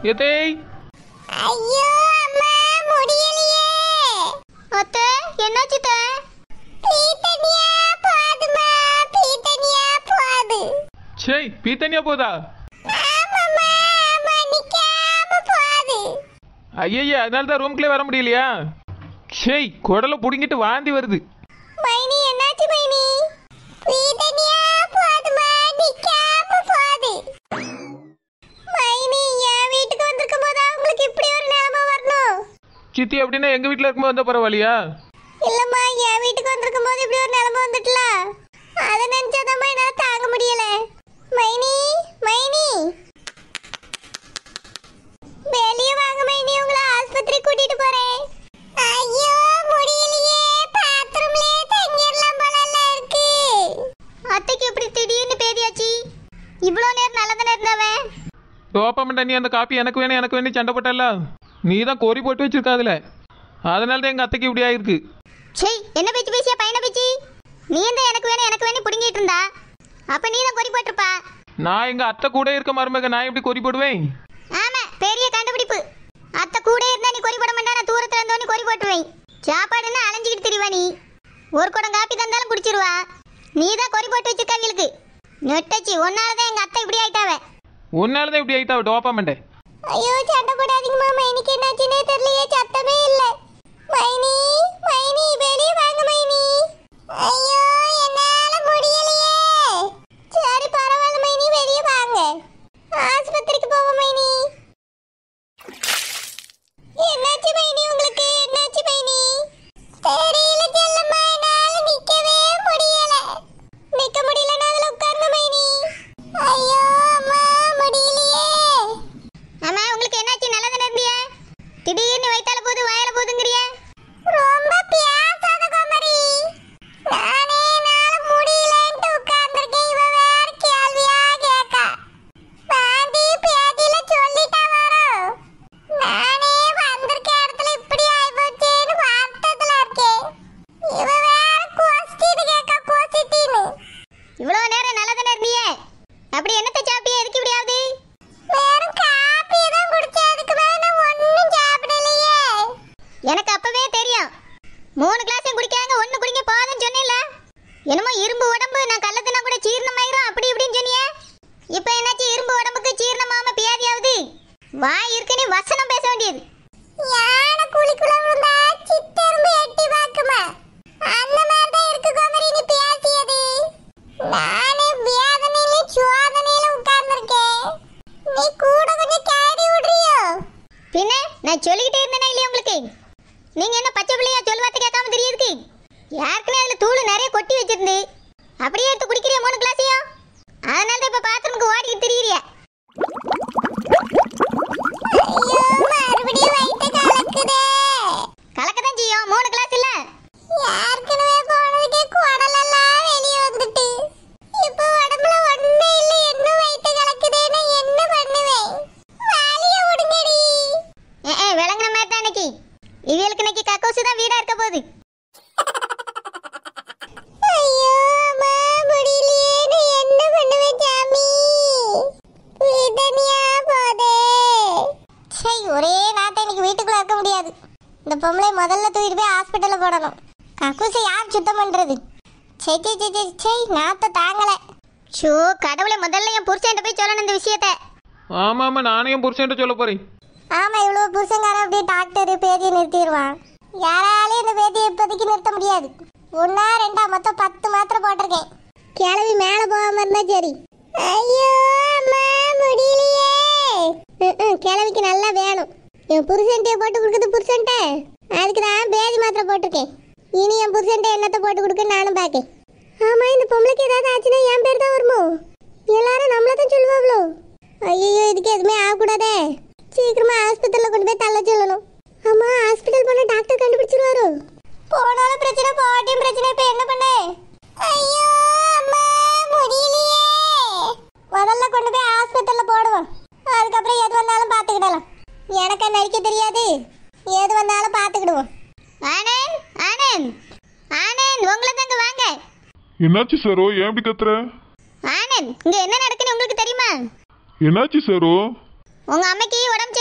எதேய் ஐயோ அம்மா முடியலையே அத்தை என்னாச்சு அத்தை? பீத்தனியா போதுமா பீத்தனியா போது சே பீத்தனியா போதா ஆமாம்மா ஆமா நிக்காம போது ஐயய்ய அதனால தான் ரூம்குள்ளே வர முடியலையா ஷேய் குடலை பிடுங்கிட்டு வாந்தி வருது மைனி என்னாச்சு மைனி பீத்தனியா போதுமா நிக்காம போது மைனி என் வீட்டுக்கு வந்திருக்கும் போது உங்களுக்கு இப்படி ஒரு நிலைமை வரணும் சித்தி அப்படின்னா எங்கள் வீட்டில் இருக்கும்போது வந்தால் பரவாயில்லையா இல்லம்மா என் வீட்டுக்கு வந்திருக்கும் போது இப்படி ஒரு நிலைமை வந்துட்டல அதை நினைச்சாதம்மா என்னால தாங்க முடியல மைனி மைனி வெளியே வாங்க மைனி உங்களை ஆஸ்பத்திரி கூட்டிட்டு போறேன் ஐயோ முடியலையே பாத்ரூம்லயே தங்கிடலாம் போல இருக்கு அத்தைக்கு எப்படி திடீர்னு பேதியாச்சு இவ்வளோ நேரம் நல்லா தானே இருந்தவன் டோப்பமெண்ட் நீ அந்த காப்பி எனக்கு வேணும் எனக்கு வேணும் சண்டை போட்டல நீ தான் கோரி போட்டு வச்சிருக்காதுல அதனால தான் எங்கள் அத்தைக்கு இப்படி ஆயிருக்கு சே என்ன பேச்சு பேசியா பையனை பேச்சு நீ தான் எனக்கு வேணும் எனக்கு வேணும் பிடுங்கிட்டு இருந்தா அப்ப நீ தான் கொறி போட்டிருப்பா நான் எங்கள் அத்தை கூட இருக்க மருமக நான் எப்படி கோரி போடுவேன் ஆமா பெரிய கண்டுபிடிப்பு அத்தை கூட இருந்தா நீ கொறி போட மாட்டா நான் தூரத்துல இருந்தோன்னு கொறி போட்டுருவேன் சாப்பாடுன்னா அலைஞ்சிக்கிட்டு திரிவா நீ ஒரு குடம் காப்பி தந்தாலும் குடிச்சிருவா நீ தான் கொறி போட்டு வச்சிருக்கா அவங்களுக்கு நெட்டச்சி ஒன்னால தான் எங்க அத்தை இப்படி ஆயிட்டாவ உன்னால தான் இப்படி ஆயிட்டா டோப்பமெண்ட்டை ஐயோ சண்டை போடாதீங்கம்மா மைனிக்கு என்னாச்சுன்னே தெரியலையே சத்தமே இல்ல மைனி மைனி வெளியே வாங்க மைனி ஐயோ என்னால முடியலையே சரி பரவாயில்ல மைனி வெளியே வாங்க ஆஸ்பத்திரிக்கு போவோம் மைனி என்னாச்சு மைனி உங்களுக்கு என்னாச்சு மைனி தெரியல செல்லம்மா என்னால நிக்கவே முடியல நிக்க முடியலன்னா அதுல உட்காருங்க மைனி ஐயோ அம்மா முடியலையே ஆமா உங்களுக்கு என்னாச்சு நல்லா தானே இருந்தியா திடீர்னு வயித்தால போது வாயில போதுங்கிறிய ரொம்ப பேசாத குமரி நானே என்னால முடியலன்ட்டு உட்கார்ந்திருக்கேன் இவ வேற கேள்வியா கேட்கா பாண்டி பேதியில சொல்லிட்டா வரும் நானே வந்திருக்க இடத்துல இப்படி ஆயிப்போச்சேன்னு வருத்தத்துல இருக்கேன் இவ வேற கொஸ்டின் கேட்கா கொஸ்டின்னு இவ்வளவு நேரம் நல்லா தானே இருந்தியே அப்படி என்னத்தை சாப்பிட்டியா எதுக்கு இப்படி ஆகுது வெறும் காப்பி தான் குடிச்சேன் அதுக்கு மேல ஒண்ணும் சாப்பிடலையே எனக்கு அப்பவே தெரியும் மூணு கிளாஸையும் குடிக்காங்க ஒண்ணு குடிங்க போதும்னு சொன்னேன்ல என்னமோ இரும்பு உடம்பு நான் கள்ளத்தினா கூட ஜீரணமாயிரும் அப்படி இப்படின்னு சொன்னியே இப்போ என்னாச்சு இரும்பு உடம்புக்கு ஜீரணமாம பியாதியாவது வாய் இருக்குன்னு வசனம் பேச வேண்டியது யானை குழிக்குள்ள விழுந்தா சித்தெரும்பு எட்டி பாக்குமா அந்த மாதிரி தான் இருக்கு குமரி நீ பேசியது நானே வேதனையில சோதனையில உட்கார்ந்திருக்கேன் நீ கூட கொஞ்சம் கேடி விடுறியோ பின்ன நான் சொல்லிக்கிட்டே இருந்தேனா இல்லையா உங்களுக்கு நீங்க என்ன பச்சை பிள்ளையா சொல்வாத்த கேட்காம தெரியுதுக்கு யாருக்குனே அதுல தூள் நிறைய கொட்டி வச்சிருந்து அப்படியே எடுத்து குடிக்கிறிய மூணு கிளாஸையும் அதனால தான் இப்ப பாத்ரூமுக்கு ஓடிக்கிட்டு திரியிறிய ஐயோ மறுபடியும் வயிற்று கலக்குதே கலக்கதான் செய்யும் மூணு கிளாஸ் இல்ல ஏற்கனவே போனதுக்கே குடலெல்லாம் வெளியே வந்துட்டு இப்போ உடம்புல ஒண்ணு இல்ல என்ன வயிற்று கலக்குதேன்னு என்ன பண்ணுவேன் வலிய விடுங்கடி ஏ ஏ, விளங்குன மாதிரி தான் இன்னைக்கு இவளுக்கு இன்னைக்கு கக்கோசு தான் வீடா இருக்க போகுது ஐயோ அம்மா முடியலையே நான் என்ன பண்ணுவேன் சாமி வேதனையா போதே சை ஒரே நாட்டை இன்னைக்கு வீட்டுக்குள்ள இருக்க முடியாது இந்த பொம்பளை முதல்ல தூக்கிட்டு போய் ஹாஸ்பிட்டல்ல போடணும் கக்கூசை யார் சுத்தம் பண்றது சை சை சை சை சை நாத்த தாங்கல ஷோ கடவுளை முதல்ல என் புருஷன்ட்ட போய் சொல்லணும் இந்த விஷயத்த ஆமாம் ஆமாம் நானே என் புருஷன்ட்ட சொல்ல போகிறேன் ஆமா இவ்வளவு புருஷங்காரன் அப்படியே டாக்டர் பேதியை நிறுத்திடுவான் யாராலையும் இந்த பேதியை இப்போதைக்கு நிறுத்த முடியாது ஒன்னா ரெண்டா மொத்தம் பத்து மாத்திரை போட்டிருக்கேன் கிளவி மேல போகாம இருந்தா சரி ஐயோ அம்மா முடியலையே ம்ம், கிழவிக்கு நல்லா வேணும் என் புருஷன்ட்டே போட்டு கொடுக்குது புருஷன்ட்ட அதுக்கு தான் பேதி மாத்திரை போட்டிருக்கேன் இனி என் புருஷன்ட்ட என்னத்தை போட்டு கொடுக்க நானும் பார்க்கேன் ஆமா இந்த பொம்பளைக்கு ஏதாவது ஆச்சுன்னா என் பேர் தான் வருமோ எல்லாரும் நம்மள தான் சொல்லுவாங்களோ ஐயோ இதுக்கு எதுவுமே ஆகக்கூடாதே சீக்கிரமா ஆஸ்பத்திரியில் கொண்டு போய் தள்ள சொல்லணும் ஆமா ஹாஸ்பிட்டல் போன டாக்டர் கண்டுபிடிச்சிருவாரோ போனாலும் பிரச்சனை போட்டியும் பிரச்சனை இப்போ என்ன பண்ண ஐயோ அம்மா முடியலையே முதல்ல கொண்டு போய் ஆஸ்பத்திரியில் போடுவோம் அதுக்கப்புறம் எது வந்தாலும் பார்த்துக்கிடலாம் எனக்கு நடிக்க தெரியாது எது வந்தாலும் பார்த்துக்கிடுவோம் ஆனந்த் ஆனந்த் ஆனந்த் உங்களை தாங்க வாங்க என்னாச்சு சரோ ஏன் இப்படி கத்துற ஆனந்த் இங்க என்ன நடக்குன்னு உங்களுக்கு தெரியுமா என்னாச்சு சரோ உங்க அம்மைக்கு உடம்பு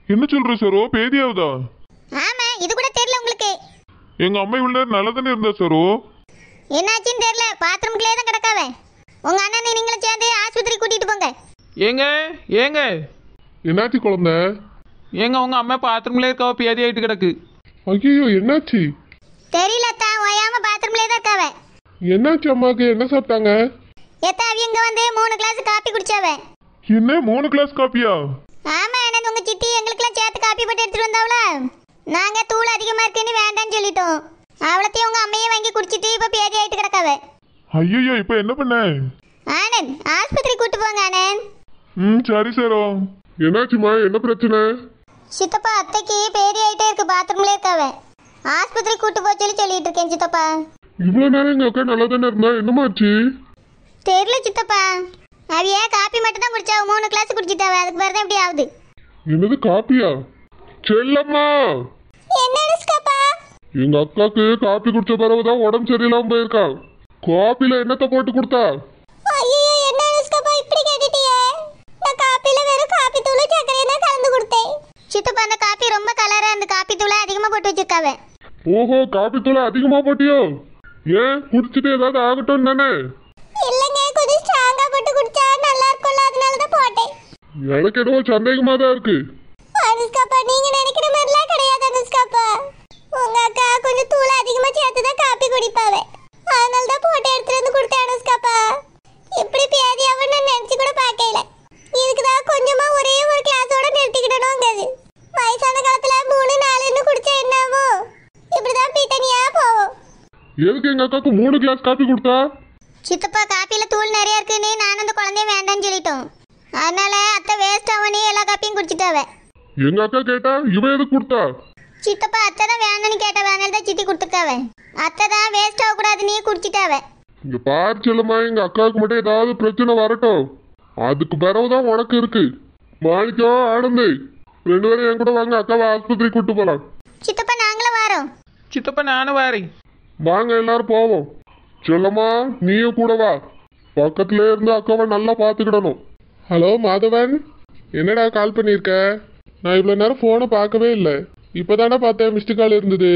என்ன சொல்ற சரோ பேதியாவதா ஆமா இது கூட தெரியல உங்களுக்கு எங்க அம்மா இவ்வளவு நேரம் நல்லா தானே இருந்தா சரோ என்னாச்சுன்னு தெரியல பாத்ரூம்குள்ளே தான் கிடக்காவே உங்க அண்ணனை நீங்களும் சேர்ந்து ஆஸ்பத்திரி கூட்டிட்டு போங்க ஏங்க ஏங்க என்னாச்சு குழந்தை ஏங்க உங்க அம்மா பாத்ரூம்ல இருக்காவ பேதி ஆயிட்டு கிடக்கு ஐயோ என்னாச்சு தெரியல தான் ஓயாம பாத்ரூம்லே தான் இருக்காவே என்னாச்சு அம்மாக்கு என்ன சாப்பிட்டாங்க எத்தா இங்க வந்து மூணு கிளாஸ் காப்பி குடிச்சாவே என்ன மூணு கிளாஸ் காப்பியா ஆமா என்ன உங்க சித்தி எங்களுக்கெல்லாம் சேர்த்து காப்பி போட்டு எடுத்துட்டு வந்தாவல நாங்க தூள் அதிகமா இருக்குன்னு வேண்டாம்னு சொல்லிட்டோம் அவ்வளோத்தையும் உங்க அம்மையே வாங்கி குடிச்சிட்டு இப்ப பேதி ஆயிட்டு கிடக்காவே ஐயோ இப்போ என்ன பண்ண ஆனந்த் ஆஸ்பத்திரி கூட்டு போங்க ஆனந்த் ம் சரி சரோ என்னாச்சுமா என்ன பிரச்சனை சித்தப்பா அத்தைக்கு பேதி ஆயிட்டே இருக்கு பாத்ரூம்ல இருக்காவே ஆஸ்பத்திரி கூட்டு போக சொல்லி சொல்லிட்டு இருக்கேன் சித்தப்பா இவ்வளவு நேரம் எங்க அக்கா நல்லா தானே இருந்தா என்னமாச்சு தெரியல சித்தப்பா அவிய காப்பி மட்டும் தான் குடிச்சாவ மூணு கிளாஸ் குடிச்சிட்டாவ அதுக்கு பிறகு தான் இப்படி ஆகுது என்னது காப்பியா செல்லம்மா என்ன அனுஷ்காப்பா எங்க அக்காக்கு காப்பி குடிச்ச பிறகுதான் உடம்பு சரியில்லாம போயிருக்கா காப்பில என்னத்த போட்டு கொடுத்தா ஐயோ என்ன அனுஷ்காப்பா இப்படி கேட்டுட்டியே நான் காப்பில வெறும் காப்பி தூள் சர்க்கரையை தான் கலந்து கொடுத்தேன் சித்தப்பா அந்த காப்பி ரொம்ப கலரா அந்த காப்பி தூளை அதிகமா போட்டு வச்சிருக்காவ ஓஹோ காப்பி தூளை அதிகமா போட்டியோ ஏன் குடிச்சிட்டு ஏதாவது ஆகட்டும் தானே இல்லைங்க கொஞ்சம் ஸ்ட்ராங்கா போட்டு குடிச்சா நல்லா இருக்கும்ல அதனால தான் போட்டேன் எனக்கு என்னவோ சந்தேகமா தான் இருக்கு அனுஷ்காப்பா நீங்க நினைக்கிற மாதிரிலாம் கிடையாது அனுஷ்காப்பா உங்க அக்கா கொஞ்சம் தூள் அதிகமா சேர்த்து தான் காப்பி குடிப்பாவே அதனால தான் போட்டு எடுத்துட்டு வந்து கொடுத்தேன் அனுஷ்காப்பா இப்படி பேதியாவும் நான் நினைச்சு கூட பார்க்கல இதுக்கு தான் கொஞ்சமா ஒரே ஒரு கிளாஸோட நிறுத்திக்கிடணுங்கிறது வயசான காலத்துல மூணு நாலுன்னு குடிச்சா என்னவோ இப்படிதான் பீட்டனியா போவோம் எதுக்கு எங்க அக்காக்கு மூணு கிளாஸ் காப்பி கொடுத்தா சித்தப்பா காப்பியில தூள் நிறைய இருக்குன்னு நான் அந்த குழந்தைய வேண்டாம்னு சொல்லிட்டோம் அதனால அத்தை வேஸ்ட் ஆகனே எல்லா காப்பியும் குடிச்சிட்டாவ எங்க அக்கா கேட்டா இவன் எதுக்கு கொடுத்தா சித்தப்பா அத்தை தான் வேணும்னு கேட்ட வேணாலும் தான் சித்தி கொடுத்துருக்காவ அத்தை தான் வேஸ்ட் ஆகக்கூடாது நீ குடிச்சிட்டாவ இங்க பாரு செல்லம்மா எங்க அக்காவுக்கு மட்டும் ஏதாவது பிரச்சனை வரட்டும் அதுக்கு பிறகுதான் உனக்கு இருக்கு மாணிக்கம் ஆனந்து ரெண்டு பேரும் என் கூட வாங்க அக்காவை ஆஸ்பத்திரி கூட்டு போலாம் சித்தப்பா நாங்களும் வரோம் சித்தப்பா நானும் வாரேன் வாங்க எல்லாரும் போவோம் செல்லம்மா நீயும் கூட வா பக்கத்துல இருந்து அக்காவை நல்லா பார்த்துக்கிடணும் ஹலோ மாதவன் என்னடா கால் பண்ணியிருக்க நான் இவ்வளோ நேரம் ஃபோனை பார்க்கவே இல்லை இப்போதானே பார்த்தேன் மிஸ்டு கால் இருந்தது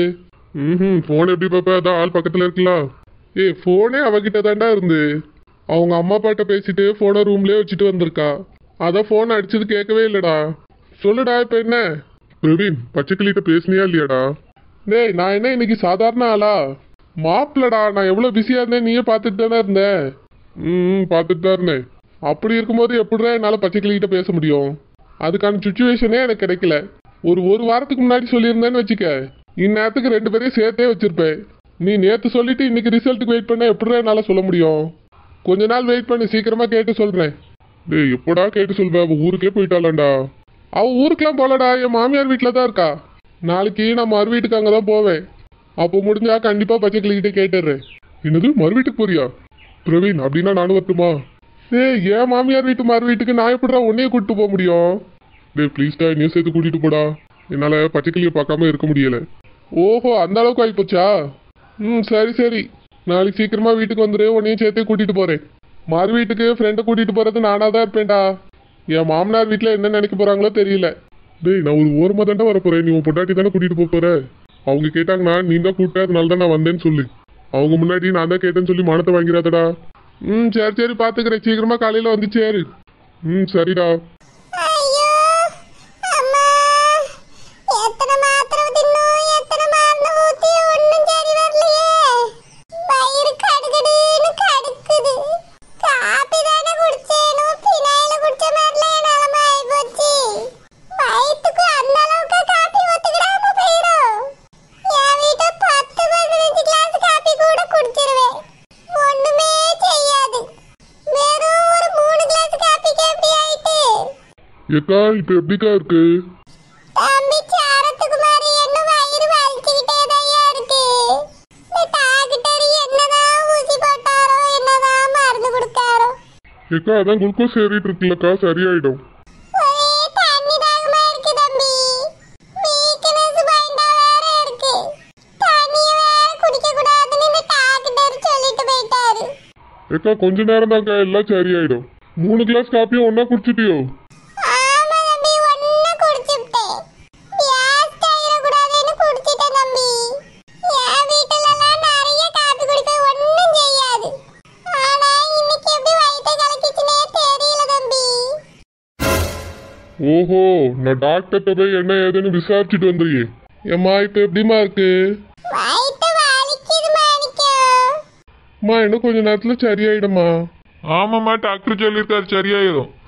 ம் ஃபோன் எப்படி பார்ப்ப அதான் ஆள் பக்கத்தில் இருக்கலாம் ஏய் ஃபோனே அவகிட்ட தாண்டா இருந்து அவங்க அம்மா அப்பாட்ட பேசிட்டு ஃபோனை ரூம்லேயே வச்சுட்டு வந்திருக்கா அதான் ஃபோன் அடிச்சது கேட்கவே இல்லைடா சொல்லுடா இப்போ என்ன பிரவீன் பச்சைக்கிளிட்ட பேசுனியா இல்லையாடா டேய் நான் என்ன இன்னைக்கு சாதாரண ஆளா மாப்பிளடா நான் எவ்வளோ பிஸியாக இருந்தேன் நீயே பார்த்துட்டு தானே இருந்தேன் ம் பார்த்துட்டு தான் இருந்தேன் அப்படி இருக்கும்போது எப்படிடா என்னால் பச்சைக்கிளிகிட்ட பேச முடியும் அதுக்கான சுச்சுவேஷனே எனக்கு கிடைக்கல ஒரு ஒரு வாரத்துக்கு முன்னாடி சொல்லியிருந்தேன்னு வச்சுக்க இந்நேரத்துக்கு ரெண்டு பேரையும் சேர்த்தே வச்சிருப்பேன் நீ நேற்று சொல்லிட்டு இன்னைக்கு ரிசல்ட்டுக்கு வெயிட் பண்ண எப்படிடா என்னால் சொல்ல முடியும் கொஞ்ச நாள் வெயிட் பண்ணி சீக்கிரமாக கேட்டு சொல்கிறேன் டேய் எப்படா கேட்டு சொல்வேன் அவள் ஊருக்கே போயிட்டாளாண்டா அவள் ஊருக்கெலாம் போகலடா என் மாமியார் வீட்டில் தான் இருக்கா நாளைக்கு நான் மறு வீட்டுக்கு அங்கே தான் போவேன் அப்போ முடிஞ்சா கண்டிப்பாக பச்சை கிளிக்கிட்டே கேட்டுடுறேன் என்னது மறு வீட்டுக்கு போறியா பிரவீன் அப்படின்னா நானும் வரட்டுமா ஏய் ஏன் மாமியார் வீட்டு மறு வீட்டுக்கு நான் எப்படிடா உன்னையே கூட்டிட்டு போக முடியும் டேய் ப்ளீஸ்டா என்னையும் சேர்த்து கூட்டிட்டு போடா என்னால் பச்சைக்கிளியை பார்க்காம இருக்க முடியல ஓஹோ அந்த அளவுக்கு ஆகிப்போச்சா ம் சரி சரி நாளைக்கு சீக்கிரமா வீட்டுக்கு வந்துரு உன்னையும் சேர்த்தே கூட்டிட்டு போறேன் மறு வீட்டுக்கு ஃப்ரெண்டை கூட்டிட்டு போறது நானா தான் இருப்பேன்டா என் மாமனார் வீட்டில் என்ன நினைக்க போறாங்களோ தெரியல டேய் நான் ஒரு ஓரமாக தாண்டா வர போறேன் நீ உன் பொண்டாட்டி தானே கூட்டிட்டு போக போற அவங்க கேட்டாங்கன்னா நீ தான் கூப்பிட்ட அதனால தான் நான் வந்தேன்னு சொல்லு அவங்க முன்னாடி நான் தான் கேட்டேன்னு சொல்லி மானத்தை வாங்கிறாதடா ம் சரி சரி பார்த்துக்கிறேன் சீக்கிரமா காலையில் வந்து சேரு ம் சரிடா ஐயோ அம்மா எத்தனை மாத்திரை தின்னும் எத்தனை மருந்து ஊத்தி ஒண்ணும் சரி வரலையே வயிறு கடுகடுன்னு கடுக்குது காப்பி தானே குடிச்சேனோ பினாயில குடிச்ச மாதிரில என் நிலமை ஆயிப்போச்சு வயிற்றுக்கு அந்த அளவுக்கு காப்பி ஒத்துக்கிடாம போயிடும் என் வீட்டை பத்து பதினஞ்சு கிளாஸ் காப்பி கூட குடிச்சிருவேன் ஒண்ணுமே செய்யாது வெறும் ஒரு மூணு கிளாஸ் காப்பிக்கு எப்படி ஆயிட்டு ஏக்கா இப்போ எப்படிக்கா இருக்கு தம்பி சாரத்துக்குமாரி என்ன வயிறு வலிச்சுக்கிட்டே தாயா இருக்கு இந்த டாக்டர் என்னதான் ஊசி போட்டாரோ என்னதான் மருந்து கொடுத்தாரோ ஏக்கா அதான் குளுக்கோஸ் ஏறிட்டு இருக்குல்லக்கா சரியாயிடும் ஒரே தண்ணி தாகமா இருக்கு தம்பி வீக்னஸ் பயந்தா வேற இருக்கு தண்ணிய வேற குடிக்க கூடாதுன்னு இந்த டாக்டர் சொல்லிட்டு போயிட்டாரு ஏக்கா கொஞ்ச நேரம் தான்க்கா எல்லாம் சரியாயிடும் மூணு கிளாஸ் காப்பியும் ஒன்றா குடிச்சிட்டியோ ஆமா தம்பி ஒன்னு குடிச்சுட்டேன் ஓஹோ நான் டாக்டர்கிட்ட போய் என்ன ஏதுன்னு விசாரிச்சுட்டு வந்துருக்கேன் ஏம்மா இப்போ எப்படிம்மா இருக்கு வயிற்று வலிக்குது மாணிக்கம் அம்மா இன்னும் கொஞ்ச நேரத்தில் சரியாயிடுமா ஆமாம்மா டாக்டர் சொல்லியிருக்காரு சரியாயிடும்